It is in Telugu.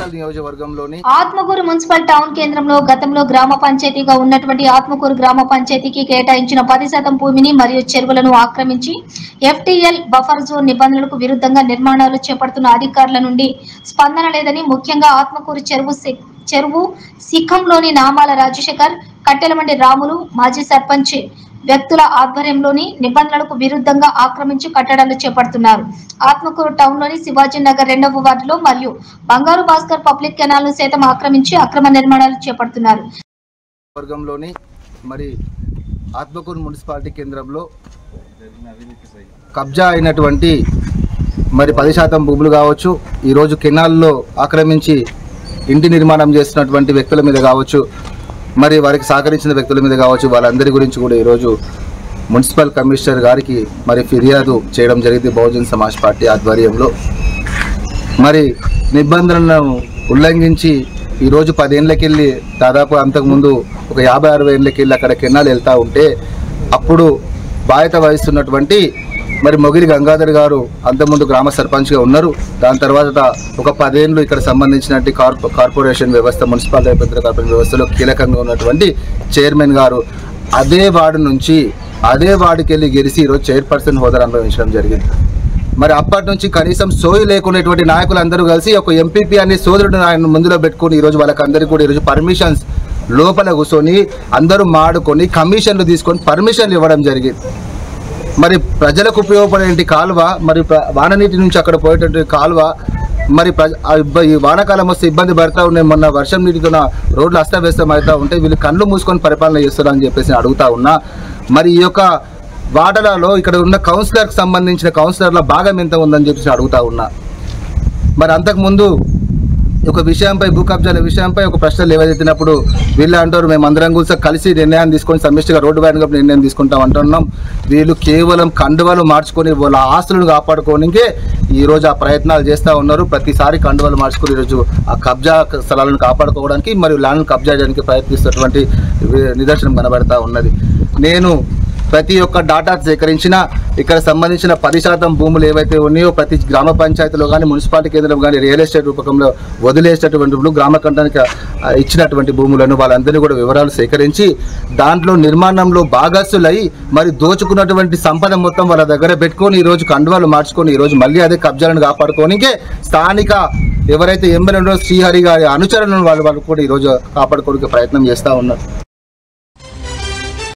కొడంగల్ నియోజకవర్గంలోని ఆత్మకూరు మున్సిపల్ టౌన్ కేంద్రంలో గతంలో గ్రామ పంచాయతీగా ఉన్నటువంటి ఆత్మకూరు గ్రామ పంచాయతీకి కేటాయించిన పది శాతం భూమిని మరియు చెరువులను ఆక్రమించి ఎఫ్టీఎల్ బఫర్ జోన్ నిబంధనలకు విరుద్ధంగా నిర్మాణాలు చేపడుతున్న అధికారుల నుండి స్పందన లేదని ముఖ్యంగా ఆత్మకూరు చెరువు సి- చెరువు శిఖంలోని నామాల రాజశేఖర్ కట్టెలమండి రాములు మాజీ సర్పంచ్ వ్యక్తుల ఆధ్వర్యంలోని నిబంధనలకు విరుద్ధంగా ఆక్రమించి కట్టడాలు చేపడుతున్నారు ఆత్మకూరు టౌన్ లోని శివాజీ నగర్ రెండవ వార్డులో మరియు బంగారు భాస్కర్ పబ్లిక్ కెనాల్ ను సైతం ఆక్రమించి అక్రమ నిర్మాణాలు చేపడుతున్నారు వర్గంలోని మరి ఆత్మకూరు మున్సిపాలిటీ కేంద్రంలో కబ్జా అయినటువంటి మరి పది శాతం భూములు కావచ్చు ఈరోజు కెనాల్లో ఆక్రమించి ఇంటి నిర్మాణం చేస్తున్నటువంటి వ్యక్తుల మీద కావచ్చు మరి వారికి సహకరించిన వ్యక్తుల మీద కావచ్చు వాళ్ళందరి గురించి కూడా ఈరోజు మున్సిపల్ కమిషనర్ గారికి మరి ఫిర్యాదు చేయడం జరిగింది బహుజన్ సమాజ్ పార్టీ ఆధ్వర్యంలో మరి నిబంధనలను ఉల్లంఘించి ఈరోజు పదేళ్ళకెళ్ళి దాదాపు అంతకుముందు ఒక యాభై అరవై ఏళ్ళకెళ్ళి అక్కడ కెనాల్ వెళ్తూ ఉంటే అప్పుడు బాధ్యత వహిస్తున్నటువంటి మరి మొగిలి గంగాధర్ గారు అంతకుముందు గ్రామ సర్పంచ్గా ఉన్నారు దాని తర్వాత ఒక పదేళ్ళు ఇక్కడ సంబంధించినటువంటి కార్పొ కార్పొరేషన్ వ్యవస్థ మున్సిపాలిటీ అభ్యంతర కార్పొరేషన్ వ్యవస్థలో కీలకంగా ఉన్నటువంటి చైర్మన్ గారు అదే వార్డు నుంచి అదే వార్డుకి వెళ్ళి గెలిచి ఈరోజు చైర్పర్సన్ హోదా అనుభవించడం జరిగింది మరి అప్పటి నుంచి కనీసం సోయి లేకునేటువంటి నాయకులందరూ కలిసి ఒక ఎంపీపీ అనే సోదరుడు ఆయన ముందులో పెట్టుకొని ఈరోజు వాళ్ళకందరికీ కూడా ఈరోజు పర్మిషన్స్ లోపల కూర్చొని అందరూ మాడుకొని కమిషన్లు తీసుకొని పర్మిషన్లు ఇవ్వడం జరిగింది మరి ప్రజలకు ఉపయోగపడే కాలువ మరి ప్ర- వాననీటి నుంచి అక్కడ పోయేటువంటి కాలువ మరి ప్రజ ఆ ఇబ్బ- ఈ వానాకాలం వస్తే ఇబ్బంది పడతా ఉన్నాయి మొన్న వర్షం నీటితో రోడ్లు అస్తవ్యస్తం అవుతా ఉంటే వీళ్ళు కళ్ళు మూసుకొని పరిపాలన చేస్తారు అని చెప్పేసి నేను అడుగుతా ఉన్నా మరి ఈ యొక్క వాటలలో ఇక్కడ ఉన్న కౌన్సిలర్కి సంబంధించిన కౌన్సిలర్ల భాగం ఎంత ఉందని చెప్పేసి అడుగుతా ఉన్నా మరి అంతకుముందు ఒక విషయంపై భూ కబ్జాల విషయంపై ఒక ప్రశ్న లేవనెత్తినప్పుడు వీళ్ళు అంటారు మేము అందరం కూడా కలిసి నిర్ణయాన్ని తీసుకొని సమిష్టిగా రోడ్డు బ్యాన్ నిర్ణయం తీసుకుంటాం అంటున్నాం వీళ్ళు కేవలం కండువలు మార్చుకొని వాళ్ళ ఆస్తులను కాపాడుకోనికే ఈ రోజు ఆ ప్రయత్నాలు చేస్తూ ఉన్నారు ప్రతిసారి కండువలు మార్చుకొని ఈరోజు ఆ కబ్జా స్థలాలను కాపాడుకోవడానికి మరియు ల్యాండ్ను కబ్జా చేయడానికి ప్రయత్నిస్తున్నటువంటి వి- నిదర్శనం కనబడతా ఉన్నది నేను ప్రతి ఒక్క డాటా సేకరించిన ఇక్కడ సంబంధించిన పది శాతం భూములు ఏవైతే ఉన్నాయో ప్రతి గ్రామ పంచాయతీలో కానీ మున్సిపాలిటీ కేంద్రం కానీ రియల్ ఎస్టేట్ రూపకంలో వదిలేసేటటువంటి భూములు గ్రామ కంటానికి ఆ, ఇచ్చినటువంటి భూములను వాళ్ళందరినీ కూడా వివరాలు సేకరించి దాంట్లో నిర్మాణంలో భాగస్తులై మరి దోచుకున్నటువంటి సంపద మొత్తం వాళ్ళ దగ్గర పెట్టుకొని ఈ రోజు కండువాలు మార్చుకొని ఈ రోజు మళ్ళీ అదే కబ్జాలను కాపాడుకోనికే స్థానిక ఎవరైతే ఎమ్మెల్యే శ్రీహరి గారి అనుచరులను వాళ్ళు వాళ్ళు కూడా ఈరోజు కాపాడుకోవడానికి ప్రయత్నం చేస్తూ ఉన్నారు